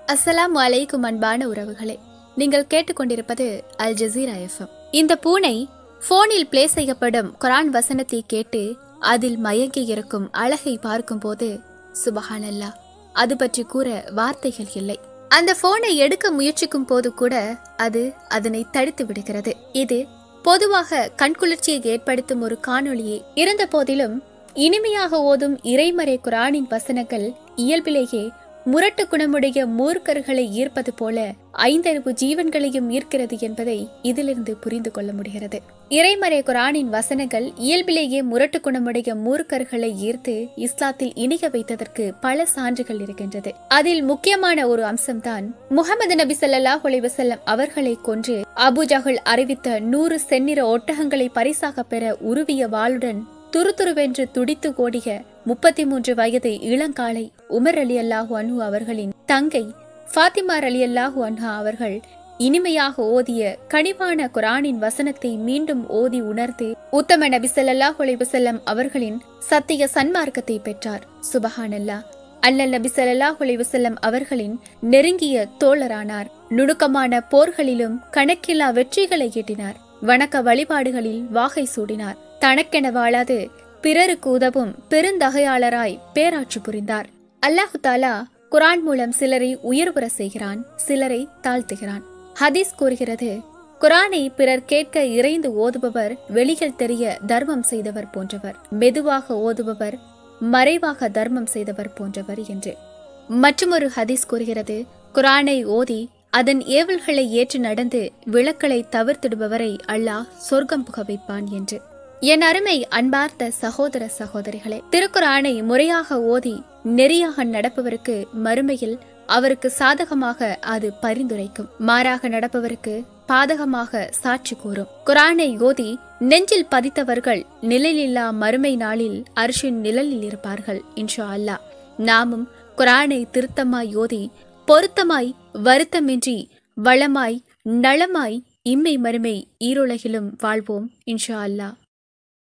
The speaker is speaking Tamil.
அஸ்ஸலாமு அலைக்கும் அன்பான உறவுகளே நீங்கள் கேட்டுக்கொண்டிருப்பது அல் ஜசீரா எஃப்எம் இந்த பூனை போனில் பிளே செய்யப்படும் குரான் வசனத்தை கேட்டு அதில் மயங்கி இருக்கும் அழகை பார்க்கும்போது சுபஹானல்லா அது பற்றி கூற வார்த்தைகள் இல்லை அந்த போனை எடுக்க முயற்சிக்கும் போது கூட அது அதனை தடுத்து விடுகிறது இது பொதுவாக கண்குளிர்ச்சியை ஏற்படுத்தும் ஒரு காணொளியே இருந்த போதிலும் இனிமையாக ஓதும் இறைமறை குரானின் வசனங்கள் இயல்பிலேயே முரட்டு குணமுடைய மூர்க்கர்களை ஈர்ப்பது போல ஐந்தறிவு ஜீவன்களையும் ஈர்க்கிறது என்பதை இதிலிருந்து புரிந்து கொள்ள முடிகிறது இறைமறை குரானின் வசனங்கள் இயல்பிலேயே முரட்டு குணமுடைய மூர்க்கர்களை ஈர்த்து இஸ்லாத்தில் இணைய வைத்ததற்கு பல சான்றுகள் இருக்கின்றது அதில் முக்கியமான ஒரு அம்சம்தான் முகமது நபி ஸல்லல்லாஹு அலைஹி வஸல்லம் அவர்களை கொன்று அபுஜஹல் அறிவித்த நூறு செந்நிற ஒட்டகங்களை பரிசாக பெற உருவிய வாளுடன் துருதுருவென்று துடித்து ஓடிய முப்பத்தி மூன்று வயது இளங்காலை உமர் அலி அல்லாஹு அன்ஹு அவர்களின் தங்கை ஃபாத்திமா அலி அல்லாஹு அன்ஹா அவர்கள் இனிமையாக ஓதிய கனிவான குரானின் வசனத்தை மீண்டும் ஓதி உணர்ந்து உத்தம நபி ஸல்லல்லாஹு அலைஹி வஸல்லம் அவர்களின் சத்திய சன்மார்க்கத்தை பெற்றார் சுபஹானல்லா அல்லல் நபி ஸல்லல்லாஹு அலைஹி வஸல்லம் அவர்களின் நெருங்கிய தோழரானார் நுணுக்கமான போர்களிலும் கணக்கில்லா வெற்றிகளை ஈட்டினார் வணக்க வழிபாடுகளில் வாகை சூடினார் தனக்கென வாழாது பிறருக்கு உதவும் பெருந்தகையாளராய் பேராட்சி புரிந்தார் அல்லாஹு தாலா குரான் மூலம் சிலரை உயர்வுற செய்கிறான் சிலரை தாழ்த்துகிறான் ஹதீஸ் கூறுகிறது குரானை பிறர் கேட்க இறைந்து ஓதுபவர் வெளியில் தெரிய தர்மம் செய்தவர் போன்றவர் மெதுவாக ஓதுபவர் மறைவாக தர்மம் செய்தவர் போன்றவர் என்று மற்றுமொரு ஹதீஸ் கூறுகிறது குரானை ஓதி அதன் ஏவல்களை ஏற்று நடந்து விளக்களை தவிர்த்திடுபவரை அல்லாஹ் சொர்க்கம் புக வைப்பான் என்று என் அருமை அன்பார்ந்த சகோதர சகோதரிகளே திருக்குரானை முறையாக ஓதி நெறியாக நடப்பவருக்கு மறுமையில் அவருக்கு சாதகமாக அது பரிந்துரைக்கும் மாறாக நடப்பவருக்கு பாதகமாக சாட்சி கூறும் குரானை ஓதி நெஞ்சில் பதித்தவர்கள் நிழலில்லா மறுமை நாளில் அரிசின் நிழலில் இருப்பார்கள் இன்ஷா அல்லாஹ் நாமும் குரானை திருத்தமாய் ஓதி பொருத்தமாய் வருத்தமின்றி வளமாய் நலமாய் இம்மை மறுமை ஈருலகிலும் வாழ்வோம் இன்ஷா அல்லாஹ்